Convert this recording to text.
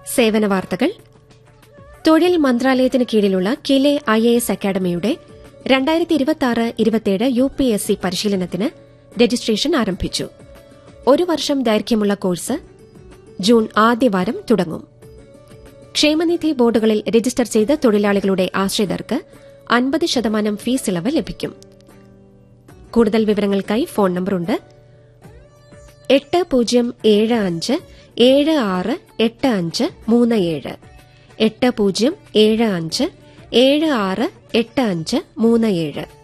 സേവന വാർത്തകൾ തൊഴിൽ മന്ത്രാലയത്തിന് കീഴിലുള്ള കിലെ ഐ എ എസ് അക്കാദമിയുടെ രണ്ടായിരത്തി ഇരുപത്തിയാറ് ഇരുപത്തിയേഴ് യു പി എസ് സി പരിശീലനത്തിന് രജിസ്ട്രേഷൻ ആരംഭിച്ചു ഒരു വർഷം ദൈർഘ്യമുള്ള കോഴ്സ് ജൂൺ ആദ്യവാരം തുടങ്ങും ക്ഷേമനിധി ബോർഡുകളിൽ രജിസ്റ്റർ ചെയ്ത തൊഴിലാളികളുടെ ആശ്രിതർക്ക് അൻപത് ശതമാനം ഫീസ് ഇളവ് ലഭിക്കും കൂടുതൽ വിവരങ്ങൾക്കായി ഫോൺ നമ്പറുണ്ട് എട്ട് പൂജ്യം ഏഴ് അഞ്ച് ഏഴ് ആറ് എട്ട് അഞ്ച് മൂന്ന് ഏഴ് എട്ട് പൂജ്യം ഏഴ് അഞ്ച് ഏഴ് ആറ് എട്ട് അഞ്ച് മൂന്ന് ഏഴ്